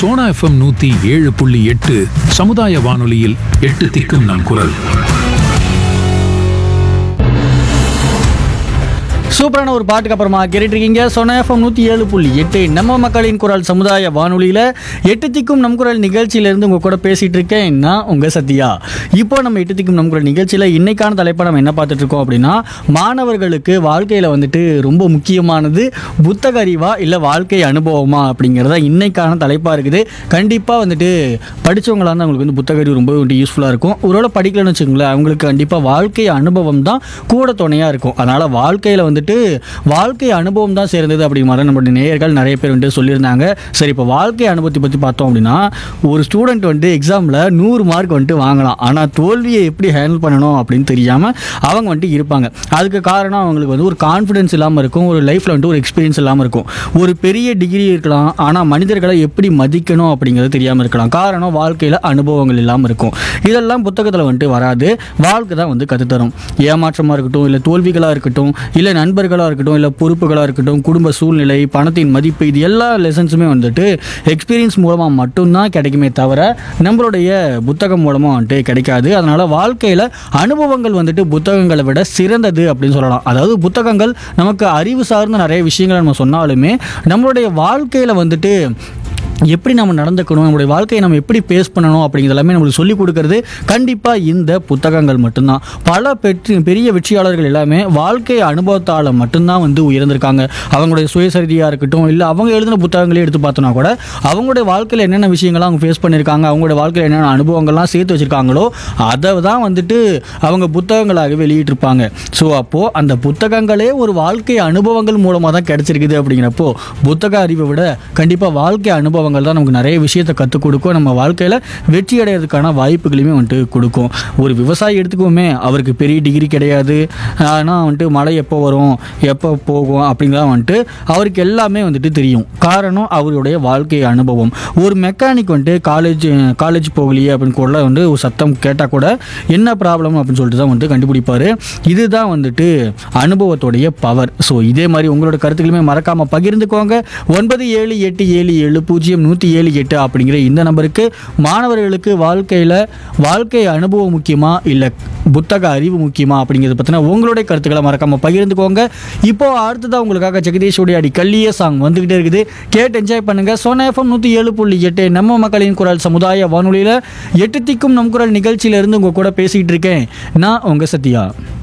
Sona FM நூத்தி ஏழு புள்ளி எட்டு சமுதாய வானொலியில் எட்டு திக்கும் நம் குரல் சூப்பரான ஒரு பாட்டுக்கு அப்புறமா கேட்டுட்டு இருக்கீங்க சொன்ன எஃப்எம் நூற்றி ஏழு புள்ளி எட்டு நம்ம மக்களின் குரல் சமுதாய வானொலியில் எட்டு திக்கும் நம் குரல் நிகழ்ச்சியிலேருந்து உங்கள் கூட பேசிகிட்டு இருக்கேன் நான் உங்கள் சத்யா இப்போ நம்ம எட்டு திக்கும் நம் குரல் நிகழ்ச்சியில் இன்னைக்கான தலைப்பை நம்ம என்ன பார்த்துட்டு இருக்கோம் அப்படின்னா மாணவர்களுக்கு வாழ்க்கையில் வந்துட்டு ரொம்ப முக்கியமானது புத்தக அறிவா இல்லை வாழ்க்கை அனுபவமா அப்படிங்கிறத இன்னைக்கான தலைப்பாக இருக்குது கண்டிப்பாக வந்துட்டு படித்தவங்களாக இருந்தால் அவங்களுக்கு வந்து புத்தக அறிவு ரொம்ப வந்துட்டு யூஸ்ஃபுல்லாக இருக்கும் ஒருவேளை படிக்கலன்னு வச்சுக்கோங்களேன் அவங்களுக்கு கண்டிப்பாக வாழ்க்கை அனுபவம் தான் கூட துணையாக இருக்கும் அதனால் வாழ்க்கையில் வந்துட்டு வாழ்க்கை அனுபவம் தான் சேர்ந்தது அப்படி மாதிரி நம்மளுடைய நேயர்கள் நிறைய பேர் வந்துட்டு சொல்லியிருந்தாங்க சரி இப்போ வாழ்க்கை அனுபவத்தை பற்றி பார்த்தோம் அப்படின்னா ஒரு ஸ்டூடெண்ட் வந்துட்டு எக்ஸாமில் நூறு மார்க் வந்துட்டு வாங்கலாம் ஆனால் தோல்வியை எப்படி ஹேண்டில் பண்ணணும் அப்படின்னு தெரியாமல் அவங்க வந்துட்டு இருப்பாங்க அதுக்கு காரணம் அவங்களுக்கு வந்து ஒரு கான்ஃபிடென்ஸ் இல்லாமல் இருக்கும் ஒரு லைஃப்பில் வந்துட்டு ஒரு எக்ஸ்பீரியன்ஸ் இல்லாமல் இருக்கும் ஒரு பெரிய டிகிரி இருக்கலாம் ஆனால் மனிதர்களை எப்படி மதிக்கணும் அப்படிங்கிறது தெரியாமல் இருக்கலாம் காரணம் வாழ்க்கையில் அனுபவங்கள் இல்லாமல் இருக்கும் இதெல்லாம் புத்தகத்தில் வந்துட்டு வராது வாழ்க்கை தான் வந்து கற்றுத்தரும் ஏமாற்றமாக இருக்கட்டும் இல்லை தோல்விகளாக இருக்கட்டும் இல்லை நண்பர்களாக இருக்கட்டும் இல்லை பொறுப்புகளாக இருக்கட்டும் குடும்ப சூழ்நிலை பணத்தின் மதிப்பு இது எல்லா லெசன்ஸுமே வந்துட்டு எக்ஸ்பீரியன்ஸ் மூலமாக மட்டும்தான் கிடைக்குமே தவிர நம்மளுடைய புத்தகம் மூலமாக வந்துட்டு கிடைக்காது அதனால் வாழ்க்கையில் அனுபவங்கள் வந்துட்டு புத்தகங்களை விட சிறந்தது அப்படின்னு சொல்லலாம் அதாவது புத்தகங்கள் நமக்கு அறிவு சார்ந்த நிறைய விஷயங்களை நம்ம சொன்னாலுமே நம்மளுடைய வாழ்க்கையில் வந்துட்டு எப்படி நம்ம நடந்துக்கணும் நம்மளுடைய வாழ்க்கையை நம்ம எப்படி பேஸ் பண்ணணும் அப்படிங்கிறது எல்லாமே நம்மளுக்கு சொல்லிக் கொடுக்கறது கண்டிப்பாக இந்த புத்தகங்கள் மட்டும்தான் பல பெற்று பெரிய வெற்றியாளர்கள் எல்லாமே வாழ்க்கை அனுபவத்தால் மட்டும்தான் வந்து உயர்ந்திருக்காங்க அவங்களுடைய சுயசரிதியாக இருக்கட்டும் இல்லை அவங்க எழுதின புத்தகங்களே எடுத்து பார்த்தோன்னா கூட அவங்களுடைய வாழ்க்கையில் என்னென்ன விஷயங்கள்லாம் அவங்க ஃபேஸ் பண்ணியிருக்காங்க அவங்களுடைய வாழ்க்கையில் என்னென்ன அனுபவங்கள்லாம் சேர்த்து வச்சுருக்காங்களோ அதை தான் வந்துட்டு அவங்க புத்தகங்களாக வெளியிட்டிருப்பாங்க ஸோ அப்போது அந்த புத்தகங்களே ஒரு வாழ்க்கை அனுபவங்கள் மூலமாக தான் கிடைச்சிருக்குது அப்படிங்கிறப்போ புத்தக அறிவை விட கண்டிப்பாக வாழ்க்கை அனுபவங்கள் தான் நமக்கு நிறைய விஷயத்தை கற்றுக் கொடுக்கும் நம்ம வாழ்க்கையில் வெற்றி அடையிறதுக்கான வாய்ப்புகளையுமே வந்துட்டு கொடுக்கும் ஒரு விவசாயி எடுத்துக்குவோமே அவருக்கு பெரிய டிகிரி கிடையாது ஆனால் வந்துட்டு மழை எப்போ வரும் எப்போ போகும் அப்படிங்கலாம் வந்துட்டு அவருக்கு எல்லாமே வந்துட்டு தெரியும் காரணம் அவருடைய வாழ்க்கை அனுபவம் ஒரு மெக்கானிக் வந்துட்டு காலேஜ் காலேஜ் போகலையே அப்படின்னு கூட வந்து ஒரு சத்தம் கேட்டால் கூட என்ன ப்ராப்ளம் அப்படின்னு சொல்லிட்டு தான் வந்துட்டு கண்டுபிடிப்பார் இதுதான் வந்துட்டு அனுபவத்துடைய பவர் ஸோ இதே மாதிரி உங்களோட கருத்துக்களுமே மறக்காமல் பகிர்ந்துக்கோங்க ஒன்பது ஏழு எட்டு ஏழு ஏழு பூஜ்ஜியம் நூற்றி ஏழு எட்டு அப்படிங்கிற இந்த நம்பருக்கு மாணவர்களுக்கு வாழ்க்கையில் வாழ்க்கை அனுபவம் முக்கியமா இல்லை புத்தக அறிவு முக்கியமா அப்படிங்கிறத பற்றின உங்களுடைய கருத்துக்களை மறக்காமல் பகிர்ந்துக்கோங்க இப்போ அடுத்ததாக உங்களுக்காக ஜெகதீஷோடைய அடி கல்லிய சாங் வந்துக்கிட்டே இருக்குது கேட்டு என்ஜாய் பண்ணுங்கள் சோனா எஃப்எம் நூற்றி ஏழு புள்ளி எட்டு நம்ம மக்களின் குரல் சமுதாய வானொலியில் எட்டு திக்கும் நம் குரல் நிகழ்ச்சியிலேருந்து உங்கள் கூட பேசிக்கிட்டு இருக்கேன் நான் உங்கள் சத்யா